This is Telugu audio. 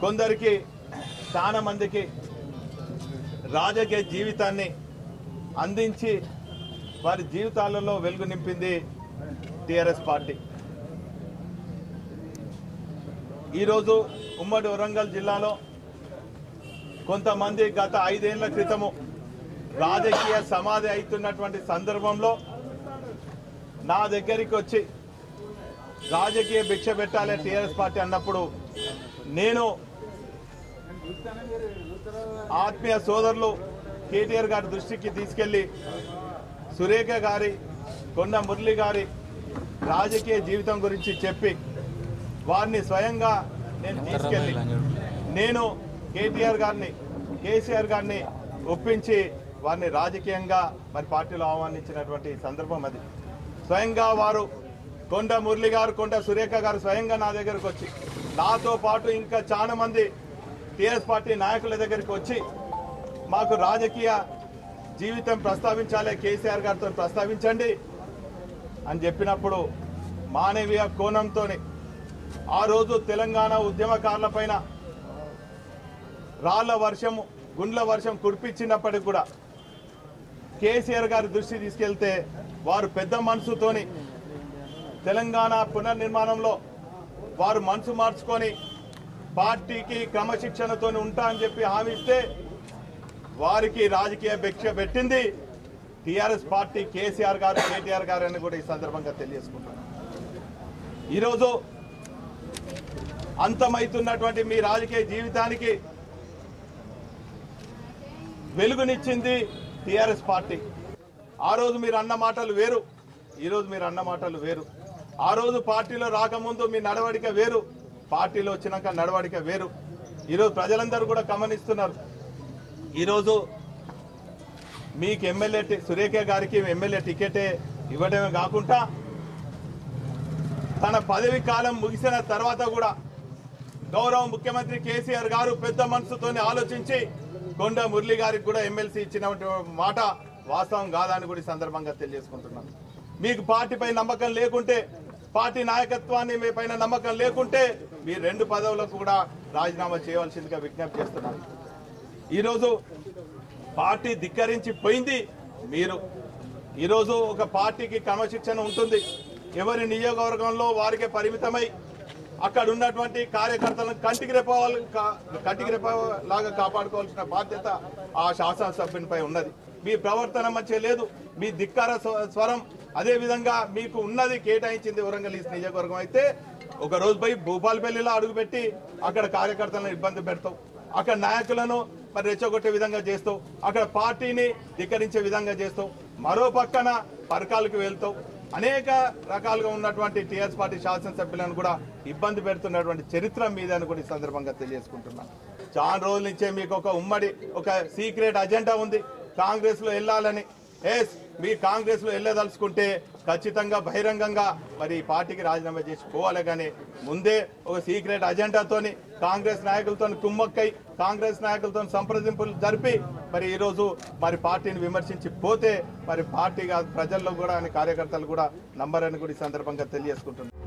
కొందరికి చాలా మందికి రాజకీయ జీవితాన్ని అందించి వారి జీవితాలలో వెలుగు నింపింది టిఆర్ఎస్ పార్టీ ఈరోజు ఉమ్మడి వరంగల్ జిల్లాలో కొంతమంది గత ఐదేళ్ల క్రితము రాజకీయ సమాధి అవుతున్నటువంటి సందర్భంలో నా దగ్గరికి వచ్చి రాజకీయ భిక్ష పెట్టాలి టీఆర్ఎస్ పార్టీ అన్నప్పుడు నేను ఆత్మీయ సోదరులు కేటీఆర్ గారి దృష్టికి తీసుకెళ్లి సురేఖ గారి కొండ మురళి గారి రాజకీయ జీవితం గురించి చెప్పి వారిని స్వయంగా నేను తీసుకెళ్లి నేను కేటీఆర్ గారిని కేసీఆర్ గారిని ఒప్పించి వారిని రాజకీయంగా మరి పార్టీలో ఆహ్వానించినటువంటి సందర్భం అది స్వయంగా వారు కొండ మురళి గారు కొండ సురేఖ గారు స్వయంగా నా దగ్గరకు వచ్చి నాతో పాటు ఇంకా చాలా మంది టీఆర్ఎస్ పార్టీ నాయకుల దగ్గరికి వచ్చి మాకు రాజకీయ జీవితం ప్రస్తావించాలి కేసీఆర్ గారితో ప్రస్తావించండి అని చెప్పినప్పుడు మానవీయ కోణంతోని ఆ రోజు తెలంగాణ ఉద్యమకారుల పైన రాళ్ల వర్షము గుండ్ల వర్షం కురిపించినప్పటికి కూడా కేసీఆర్ గారి దృష్టి తీసుకెళ్తే వారు పెద్ద మనసుతోని తెలంగాణ పునర్నిర్మాణంలో వారు మనసు మార్చుకొని పార్టీకి క్రమశిక్షణతో ఉంటా అని చెప్పి హామీ ఇస్తే వారికి రాజకీయ భిక్ష పెట్టింది టిఆర్ఎస్ పార్టీ కేసీఆర్ గారు కేటీఆర్ గారు అని కూడా ఈ సందర్భంగా తెలియజేసుకుంటున్నాను ఈరోజు అంతమైతున్నటువంటి మీ రాజకీయ జీవితానికి వెలుగునిచ్చింది టిఆర్ఎస్ పార్టీ ఆ రోజు మీరు అన్న మాటలు వేరు ఈ రోజు మీరు అన్న మాటలు వేరు ఆ రోజు పార్టీలో రాకముందు మీ నడవడిక వేరు పార్టీలో వచ్చినాక నడవడిక వేరు ఈరోజు ప్రజలందరూ కూడా గమనిస్తున్నారు ఈరోజు మీకు ఎమ్మెల్యే టి- సురేఖ గారికి ఎమ్మెల్యే టికెటే ఇవ్వడమే కాకుండా తన పదవి కాలం ముగిసిన తర్వాత కూడా గౌరవ ముఖ్యమంత్రి కేసీఆర్ గారు పెద్ద మనసుతోని ఆలోచించి కొండ మురళి గారికి కూడా ఎమ్మెల్సీ ఇచ్చిన మాట వాస్తవం కాదని కూడా ఈ సందర్భంగా తెలియజేసుకుంటున్నాను మీకు పార్టీపై నమ్మకం లేకుంటే పార్టీ నాయకత్వాన్ని మీ పైన నమ్మకం లేకుంటే మీ రెండు పదవులకు కూడా రాజీనామా చేయవలసిందిగా విజ్ఞప్తి చేస్తున్నాను ఈరోజు పార్టీ ధిక్కరించి పోయింది మీరు ఈరోజు ఒక పార్టీకి క్రమశిక్షణ ఉంటుంది ఎవరి నియోజకవర్గంలో వారికే పరిమితమై అక్కడ ఉన్నటువంటి కార్యకర్తలను కంటికి రెప్పవాలి కంటికి రెప్ప లాగా కాపాడుకోవాల్సిన బాధ్యత ఆ శాసనసభ్యునిపై ఉన్నది మీ ప్రవర్తన మంచిగా లేదు మీ ధిక్కార స్వ- స్వరం అదే విధంగా మీకు ఉన్నది కేటాయించింది వరంగల్ ఈస్ట్ నియోజకవర్గం అయితే ఒక రోజు పోయి భూపాలపల్లిలో అడుగుపెట్టి అక్కడ కార్యకర్తలను ఇబ్బంది పెడతావు అక్కడ నాయకులను మరి రెచ్చగొట్టే విధంగా చేస్తావు అక్కడ పార్టీని ధిక్కరించే విధంగా చేస్తావు మరో పక్కన పరకాలకు వెళ్తావు అనేక రకాలుగా ఉన్నటువంటి టీఆర్ఎస్ పార్టీ శాసనసభ్యులను కూడా ఇబ్బంది పెడుతున్నటువంటి చరిత్ర మీద అని కూడా ఈ సందర్భంగా తెలియజేసుకుంటున్నాను చాలా రోజుల నుంచే మీకు ఒక ఉమ్మడి ఒక సీక్రెట్ అజెండా ఉంది కాంగ్రెస్ లో వెళ్ళాలని ఎస్ మీ కాంగ్రెస్ లో వెళ్ళదలుచుకుంటే ఖచ్చితంగా బహిరంగంగా మరి ఈ పార్టీకి రాజీనామా చేసి పోవాలి కానీ ముందే ఒక సీక్రెట్ అజెండాతోని కాంగ్రెస్ నాయకులతో కుమ్మక్కై కాంగ్రెస్ నాయకులతో సంప్రదింపులు జరిపి మరి ఈ రోజు మరి పార్టీని విమర్శించి పోతే మరి పార్టీగా ప్రజల్లో కూడా అని కార్యకర్తలు కూడా నంబరని కూడా ఈ సందర్భంగా తెలియజేసుకుంటున్నారు